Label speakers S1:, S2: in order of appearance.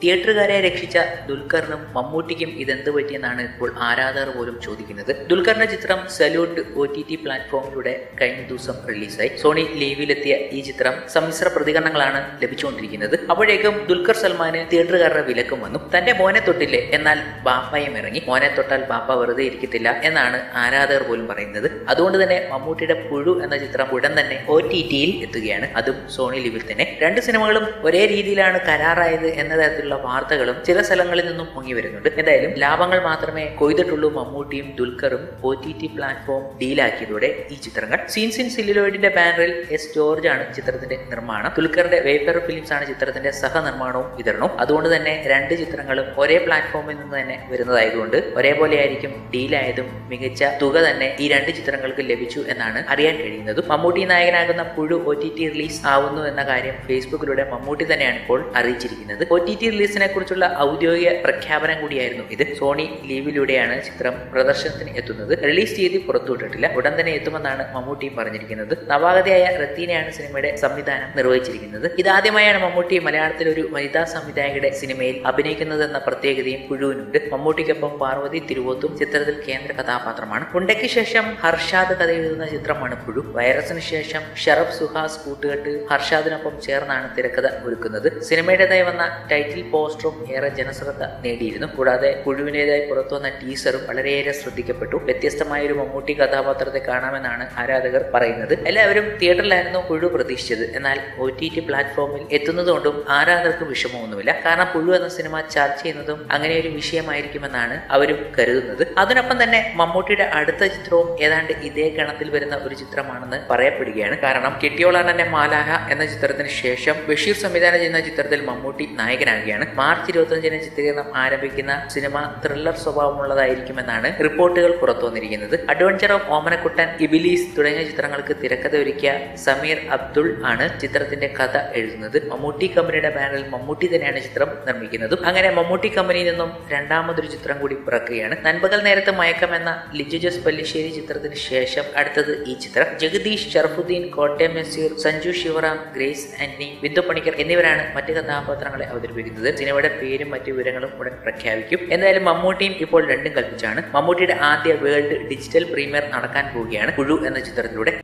S1: തിയേറ്ററുകാരെ രക്ഷിച്ച ദുൽഖറിനും മമ്മൂട്ടിക്കും ഇതെന്ത് പറ്റിയെന്നാണ് ഇപ്പോൾ ആരാധകർ പോലും ചോദിക്കുന്നത് ദുൽഖറിന്റെ ചിത്രം സല്യൂട്ട് ഒ ടി ടി പ്ലാറ്റ്ഫോമിലൂടെ കഴിഞ്ഞ ദിവസം റിലീസായി സോണി ലീവിലെത്തിയ ഈ ചിത്രം സമ്മിശ്ര പ്രതികരണങ്ങളാണ് ലഭിച്ചുകൊണ്ടിരിക്കുന്നത് അപ്പോഴേക്കും ദുൽഖർ സൽമാന് തിയേറ്ററുകാരുടെ വിലക്കും വന്നു തന്റെ മോനെ തൊട്ടില്ലേ എന്നാൽ ബാപ്പയും ഇറങ്ങി മോനെ തൊട്ടാൽ ബാപ്പ വെറുതെ ഇരിക്കത്തില്ല എന്നാണ് ആരാധകർ പോലും പറയുന്നത് അതുകൊണ്ട് തന്നെ മമ്മൂട്ടിയുടെ പുഴു എന്ന ചിത്രം ഉടൻ തന്നെ ഒ ടി ടിയിൽ എത്തുകയാണ് അതും സോണി ലിവിൽ തന്നെ രണ്ട് സിനിമകളും ഒരേ രീതിയിലാണ് കരാറായത് എന്ന തരത്തിലുള്ള വാർത്തകളും ചില സ്ഥലങ്ങളിൽ നിന്നും പൊങ്ങി വരുന്നുണ്ട് എന്തായാലും ലാഭങ്ങൾ മാത്രമേ കൊയ്തിട്ടുള്ളൂ മമ്മൂട്ടിയും ദുൽഖറും ഒ ടി ടി പ്ലാറ്റ്ഫോം ഡീലാക്കിയതോടെ ഈ ചിത്രങ്ങൾ സീൻസ് ഇൻ സില്ലുലോയിഡിന്റെ ബാനറിൽ എസ് ജോർജ് ആണ് ചിത്രത്തിന്റെ നിർമ്മാണം ദുൽഖറിന്റെ വേപ്പർ ഫിലിംസ് ആണ് ചിത്രത്തിന്റെ സഹനിർമ്മാണവും വിതരണവും അതുകൊണ്ട് തന്നെ രണ്ട് ചിത്രങ്ങളും ഒരേ പ്ലാറ്റ്ഫോമിൽ നിന്ന് തന്നെ വരുന്നതായതുകൊണ്ട് ഒരേപോലെ ആയിരിക്കും ഡീലായതും മികച്ച തുക തന്നെ ഈ രണ്ട് ചിത്രങ്ങൾക്ക് ലഭിച്ചു എന്നാണ് അറിയാൻ കഴിയുന്നത് മമ്മൂട്ടി നായകനാകുന്ന പുഴു ഒ ടി ടി റിലീസ് ആവുന്നു എന്ന കാര്യം ഫേസ്ബുക്കിലൂടെ മമ്മൂട്ടി തന്നെയാണ് ഇപ്പോൾ അറിയിച്ചിരിക്കുന്നത് ഒ ടി ടി റിലീസിനെ കുറിച്ചുള്ള ഔദ്യോഗിക പ്രഖ്യാപനം കൂടിയായിരുന്നു ഇത് സോണി ലീവിലൂടെയാണ് ചിത്രം പ്രദർശനത്തിന് എത്തുന്നത് റിലീസ് തീയതി പുറത്തുവിട്ടിട്ടില്ല ഉടൻ തന്നെ എത്തുമെന്നാണ് മമ്മൂട്ടിയും പറഞ്ഞിരിക്കുന്നത് നവാഗതയായ റത്തീനയാണ് സിനിമയുടെ സംവിധാനം നിർവഹിച്ചിരിക്കുന്നത് ഇതാദ്യമായാണ് മമ്മൂട്ടി മലയാളത്തിൽ ഒരു വനിതാ സംവിധായകയുടെ സിനിമയിൽ അഭിനയിക്കുന്നത് എന്ന പ്രത്യേകതയും പുഴുവിനുണ്ട് മമ്മൂട്ടിക്കൊപ്പം പാർവതി തിരുവോത്തും ചിത്രത്തിൽ കേന്ദ്ര കഥാപാത്രമാണ് പുണ്ടയ്ക്ക് ശേഷം ഹർഷാദ് കഥ എഴുതുന്ന ചിത്രമാണ് പുഴു വൈറസിന് ശേഷം ഷറഫ് സുഹാസ് കൂട്ടുകെട്ട് ഹർഷാദിനൊപ്പം ചേർന്നാണ് തിരക്കഥ ഒരുക്കുന്നത് സിനിമയുടേതായി വന്ന ടൈറ്റിൽ പോസ്റ്ററും ഏറെ ജനശ്രദ്ധ നേടിയിരുന്നു കൂടാതെ പുഴുവിൻ്റെതായി പുറത്തുവന്ന ടീസറും വളരെയേറെ ശ്രദ്ധിക്കപ്പെട്ടു വ്യത്യസ്തമായ ഒരു മമ്മൂട്ടി കഥാപാത്രത്തെ കാണാമെന്നാണ് ആരാധകർ പറയുന്നത് എല്ലാവരും തിയേറ്ററിലായിരുന്നു പുഴു പ്രതീക്ഷിച്ചത് എന്നാൽ ഒ ടി ടി പ്ലാറ്റ്ഫോമിൽ എത്തുന്നതുകൊണ്ടും ആരാധകർക്ക് വിഷമമൊന്നുമില്ല കാരണം പുഴു എന്ന സിനിമ ചർച്ച ചെയ്യുന്നതും അങ്ങനെ ഒരു വിഷയമായിരിക്കുമെന്നാണ് അവരും കരുതുന്നത് അതിനൊപ്പം തന്നെ മമ്മൂട്ടിയുടെ അടുത്ത ചിത്രവും ഏതാണ്ട് ഇതേ ഗണത്തിൽ വരുന്ന ഒരു ചിത്രമാണെന്ന് പറയപ്പെടുകയാണ് കാരണം കെട്ടിയോളാണന്റെ മാലാഹ എന്ന ചിത്രത്തിന് ശേഷം ബഷീർ സംവിധാനം ചെയ്യുന്ന ചിത്രത്തിൽ മമ്മൂട്ടി നായകനാകുകയാണ് മാർച്ച് ഇരുപത്തിയഞ്ചിന് ചിത്രീകരണം ആരംഭിക്കുന്ന സിനിമ ത്രില്ലർ സ്വഭാവമുള്ളതായിരിക്കുമെന്നാണ് റിപ്പോർട്ടുകൾ പുറത്തു വന്നിരിക്കുന്നത് അഡ്വഞ്ചർ ഓഫ് ഓമനക്കുട്ടൻ ഇബിലീസ് തുടങ്ങിയ ചിത്രങ്ങൾക്ക് തിരക്കഥ ഒരുക്കിയ സമീർ അബ്ദുൾ ആണ് ചിത്രത്തിന്റെ കഥ എഴുതുന്നത് മമ്മൂട്ടി കമ്പനിയുടെ ബാനറിൽ മമ്മൂട്ടി തന്നെയാണ് ചിത്രം നിർമ്മിക്കുന്നതും അങ്ങനെ മമ്മൂട്ടി കമ്പനിയിൽ നിന്നും രണ്ടാമതൊരു ചിത്രം കൂടി പിറക്കുകയാണ് നൻപകൽ നേരത്തെ മയക്കം എന്ന ലിജു ജോസ് പല്ലിശ്ശേരി ചിത്രത്തിന് ശേഷം അടുത്തത് ഈ ചിത്രം ജഗദീഷ് ഷർഫുദ്ദീൻ കോട്ടയം നസീർ സഞ്ജു ശിവറാം ഗ്രേസ് ആന്റണി ബിന്ദു പണിക്കർ എന്നിവരാണ് മറ്റ് കഥാപാത്രങ്ങളെ അവതരിപ്പിക്കുന്നത് സിനിമയുടെ പേരും മറ്റു വിവരങ്ങളും ഉടൻ പ്രഖ്യാപിക്കും എന്തായാലും മമ്മൂട്ടിയും ഇപ്പോൾ രണ്ടും കൽപ്പിച്ചാണ് മമ്മൂട്ടിയുടെ ആദ്യ വേൾഡ് ഡിജിറ്റൽ പ്രീമിയർ നടക്കാൻ പോവുകയാണ് പുഴു എന്ന ചിത്രത്തിലൂടെ